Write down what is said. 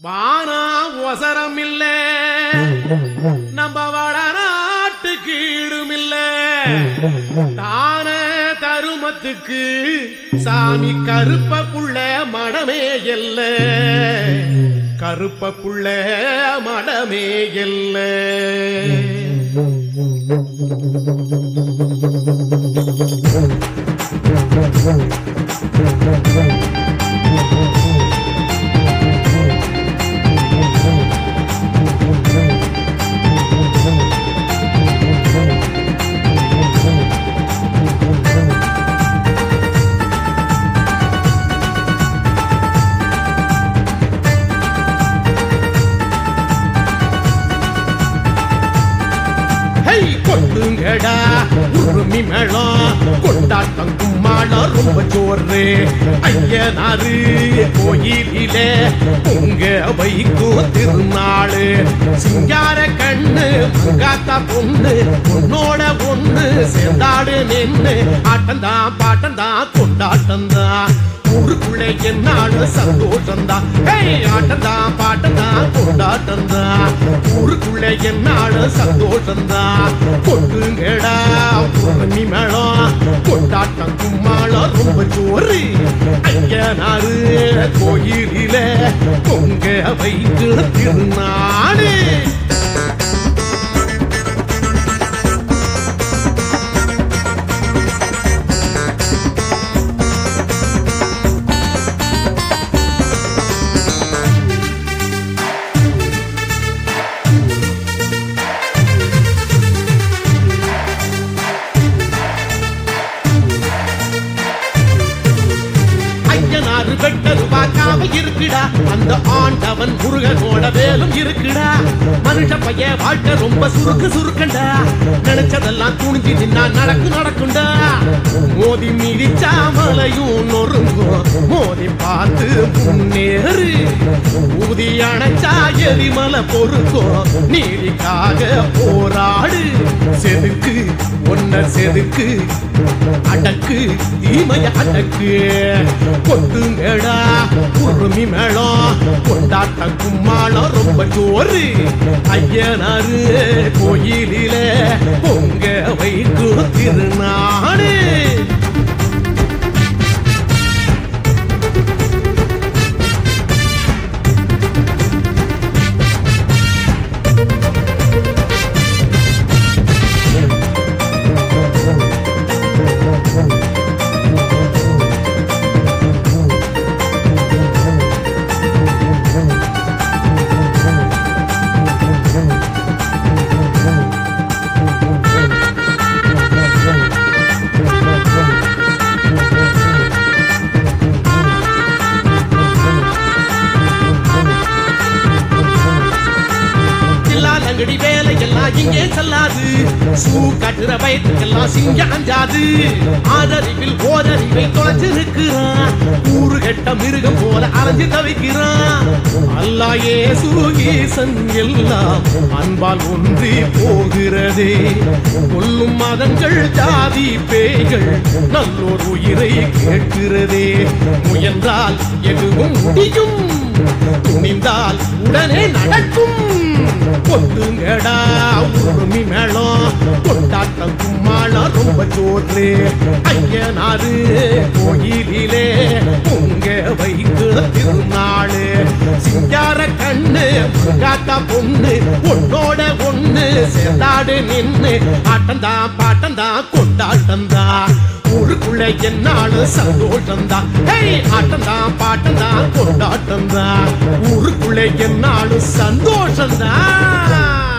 வானா ஒசரம் இல்ல நம்ம வடநாட்டு கீழும் இல்ல தான தருமத்துக்கு சாமி கருப்ப புள்ள மடமே எல்ல கருப்ப புள்ள மடமே எல்ல ஹை கொட்டுங்கடா உருமி மேளம் கொண்டாட்டம் கும்மாளம் ரொம்ப ஜோரு ஐயனாரு கோயிலிலே உங்க வைக்கும் திருநாளு சிங்கார கண்ணு மங்காத்தா பொண்ணு உன்னோட ஒண்ணு சேர்ந்தாடு நின்னு ஆட்டம்தான் பாட்டம்தான் கொண்டாட்டம்தான் ஊருக்குள்ளே என்னாலும் சந்தோஷம்தான் ஹேய் ஆட்டம்தான் பாட்டம்தான் கொண்டாட்டம்தான் ஊருக்குள்ளே என்னாலும் சந்தோஷம்தான் கொட்டுங்கடா பூர்ணமி மேளம் கொண்டாட்டம் கும்மாளம் ரொம்ப ஜோறு ஐயனாரு கோயிலில பொங்க வைத்து திருநாடு ஐயனாறு வெட்டது பார்க்காம இருக்குடா அந்த ஆண்டவன் முருகனோட வேலும் இருக்குடா மனுஷ பைய வாழ்க்கை ரொம்ப சுருக்கு சுருக்கண்டா நினைச்சதெல்லாம் துணிஞ்சு நின்னா நடக்கு நடக்குண்டா மோதி மிதிச்சா மலையும் நொறுங்கும் மோதி பார்த்து முன்னேறு ஊதி அணைச்சா எரிமலை பொறுக்கும் நீதிக்காக போராடு செதுக்கு ஒன்ன செதுக்கு அடக்கு தீமைய அடக்கு கொட்டுங்கடா உருமி மேளம் கொண்டாட்ட கும்மாளம் ரொம்ப ஜோறு ஐயனாரு கோயிலில பொங்க வைக்கும் திருநாடு சில்லாலங்கடி வேலையெல்லாம் இங்கே செல்லாது சூ கட்டுற வயத்துக்கெல்லாம் சிங்க அஞ்சாது ஆதறிவில் ஓதறிவை தொலைச்சிருக்கிறான் ஊரு கெட்ட மிருகம் போல அலைஞ்சு தவிக்கிறான் அல்லா ஏசு ஈசன் எல்லாம் அன்பால் ஒன்றி போகிறதே கொல்லும் மதங்கள் ஜாதி பேய்கள் நல்லோர் உயிரை கேட்கிறதே முயன்றால் எதுவும் முடியும் துணிந்தால் உடனே நடக்கும் கொட்டுங்கடா உருமி மேளம் கொண்டாட்டம் கும்மாளம் ரொம்ப ஜோறு ஐயனாரு கோயிலிலே பொங்க வைத்து திருநாளு சிங்கார கண்ணு காத்தா பொண்ணு உன்னோட ஒண்ணு சேர்ந்தாடு நின்னு ஆட்டம்தான் பாட்டம்தான் கொண்டாட்டம்தான் ஊருக்குள்ள என்னாலும் சந்தோஷம்தான் ஹேய் ஆட்டம்தான் பாட்டம்தான் கொண்டாட்டம்தான் ஊருக்குள்ள என்னாலும் சந்தோஷம்தான்